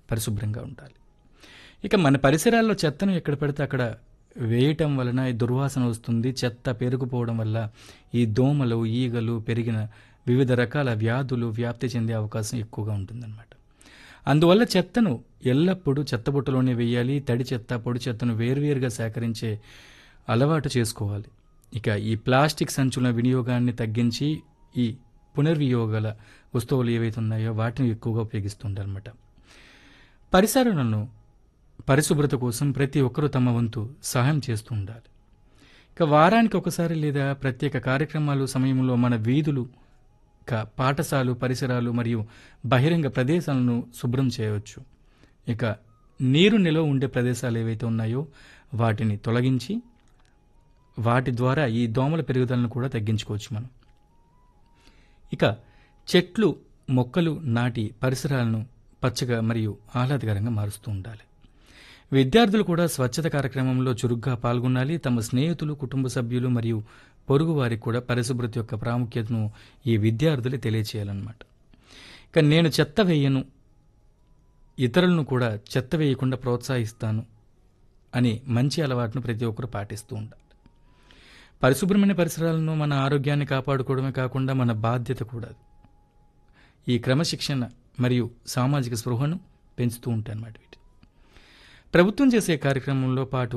పరిశుభ్రంగా ఉండాలి ఇక మన పరిసరాల్లో చెత్తను ఎక్కడ పడితే అక్కడ వేయటం వలన ఈ దుర్వాసన వస్తుంది చెత్త పెరుగుపోవడం వల్ల ఈ దోమలు ఈగలు పెరిగిన వివిధ రకాల వ్యాధులు వ్యాప్తి చెందే అవకాశం ఎక్కువగా ఉంటుందన్నమాట అందువల్ల చెత్తను ఎల్లప్పుడూ చెత్తబుట్టలోనే వేయాలి తడి చెత్త పొడి చెత్తను వేరువేరుగా సేకరించే అలవాటు చేసుకోవాలి ఇక ఈ ప్లాస్టిక్ సంచుల వినియోగాన్ని తగ్గించి ఈ పునర్వియోగాల వస్తువులు ఏవైతే ఉన్నాయో వాటిని ఎక్కువగా ఉపయోగిస్తుంటారన్నమాట పరిసరాలను పరిశుభ్రత కోసం ప్రతి ఒక్కరూ తమ వంతు సహాయం చేస్తూ ఉండాలి ఇక వారానికి ఒకసారి లేదా ప్రత్యేక కార్యక్రమాలు సమయంలో మన వీధులు ఇక పాఠశాలలు పరిసరాలు మరియు బహిరంగ ప్రదేశాలను శుభ్రం చేయవచ్చు ఇక నీరు నిలవ ఉండే ప్రదేశాలు ఏవైతే ఉన్నాయో వాటిని తొలగించి వాటి ద్వారా ఈ దోమల పెరుగుదలను కూడా తగ్గించుకోవచ్చు మనం ఇక చెట్లు మొక్కలు నాటి పరిసరాలను పచ్చగా మరియు ఆహ్లాదకరంగా మారుస్తూ ఉండాలి విద్యార్థులు కూడా స్వచ్ఛత కార్యక్రమంలో చురుగ్గా పాల్గొనాలి తమ స్నేహితులు కుటుంబ సభ్యులు మరియు పొరుగు వారికి కూడా పరిశుభ్రత యొక్క ప్రాముఖ్యతను ఈ విద్యార్థులు తెలియచేయాలన్నమాట ఇక నేను చెత్త వేయను ఇతరులను కూడా చెత్త వేయకుండా ప్రోత్సహిస్తాను అనే మంచి అలవాటును ప్రతి ఒక్కరు పాటిస్తూ ఉండాలి పరిశుభ్రమైన పరిసరాలను మన ఆరోగ్యాన్ని కాపాడుకోవడమే కాకుండా మన బాధ్యత కూడా అది. ఈ క్రమశిక్షణ మరియు సామాజిక స్పృహను పెంచుతూ ఉంటాయి అన్నమాట వీటి ప్రభుత్వం చేసే కార్యక్రమంలో పాటు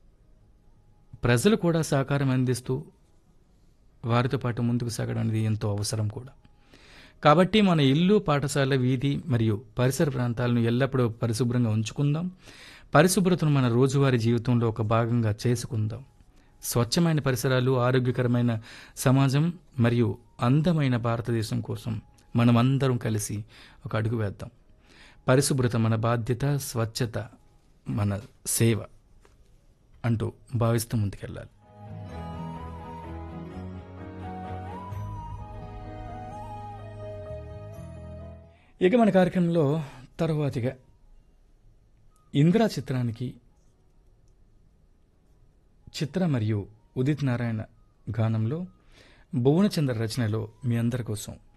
ప్రజలు కూడా సహకారం అందిస్తూ వారితో పాటు ముందుకు సాగడం అనేది ఎంతో అవసరం కూడా కాబట్టి మన ఇల్లు పాఠశాల వీధి మరియు పరిసర ప్రాంతాలను ఎల్లప్పుడూ పరిశుభ్రంగా ఉంచుకుందాం పరిశుభ్రతను మన రోజువారీ జీవితంలో ఒక భాగంగా చేసుకుందాం స్వచ్ఛమైన పరిసరాలు ఆరోగ్యకరమైన సమాజం మరియు అందమైన భారతదేశం కోసం మనమందరం కలిసి ఒక అడుగు వేద్దాం పరిశుభ్రత మన బాధ్యత స్వచ్ఛత మన సేవ అంటూ భావిస్తూ ముందుకెళ్ళాలి ఇక మన కార్యక్రమంలో తరువాతిగా ఇందిరా చిత్రానికి చిత్ర మరియు ఉదిత్ నారాయణ గానంలో భువనచంద్ర రచనలో మీ అందరి కోసం